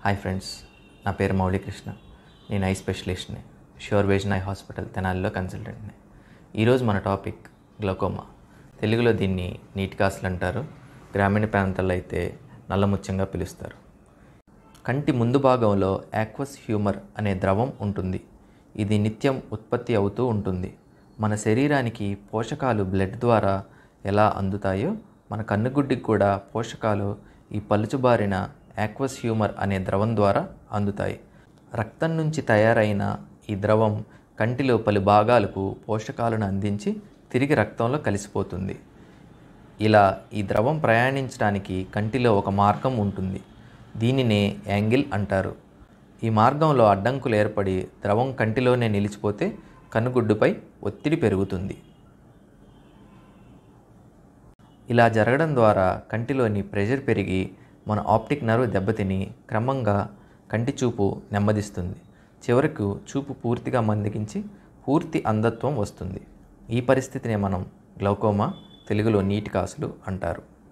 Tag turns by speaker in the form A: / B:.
A: hi friends నా పేరు మౌళీకృష్ణ నేను ఐ స్పెషలిస్ట్ని ష్యూర్ విజన్ ఐ హాస్పిటల్ తెనాలిలో కన్సల్టెంట్ని ఈరోజు మన టాపిక్ గ్లకోమా తెలుగులో దీన్ని నీటి కాసులు అంటారు గ్రామీణ ప్రాంతాల్లో అయితే నల్లముత్యంగా పిలుస్తారు కంటి ముందు భాగంలో యాక్వస్ హ్యూమర్ అనే ద్రవం ఉంటుంది ఇది నిత్యం ఉత్పత్తి అవుతూ ఉంటుంది మన శరీరానికి పోషకాలు బ్లడ్ ద్వారా ఎలా అందుతాయో మన కన్నుగుడ్డికి కూడా పోషకాలు ఈ పలుచుబారిన యాక్వస్ హ్యూమర్ అనే ద్రవం ద్వారా అందుతాయి రక్తం నుంచి తయారైన ఈ ద్రవం కంటిలో పలు భాగాలకు పోషకాలను అందించి తిరిగి రక్తంలో కలిసిపోతుంది ఇలా ఈ ద్రవం ప్రయాణించడానికి కంటిలో ఒక మార్గం ఉంటుంది దీనినే యాంగిల్ అంటారు ఈ మార్గంలో అడ్డంకులు ఏర్పడి ద్రవం కంటిలోనే నిలిచిపోతే కనుగుడ్డుపై ఒత్తిడి పెరుగుతుంది ఇలా జరగడం ద్వారా కంటిలోని ప్రెషర్ పెరిగి మన ఆప్టిక్ నర్వ్ దెబ్బతిని క్రమంగా కంటి చూపు నెమ్మదిస్తుంది చివరకు చూపు పూర్తిగా మందగించి పూర్తి అంధత్వం వస్తుంది ఈ పరిస్థితినే మనం గ్లౌకోమా తెలుగులో నీటి కాసులు అంటారు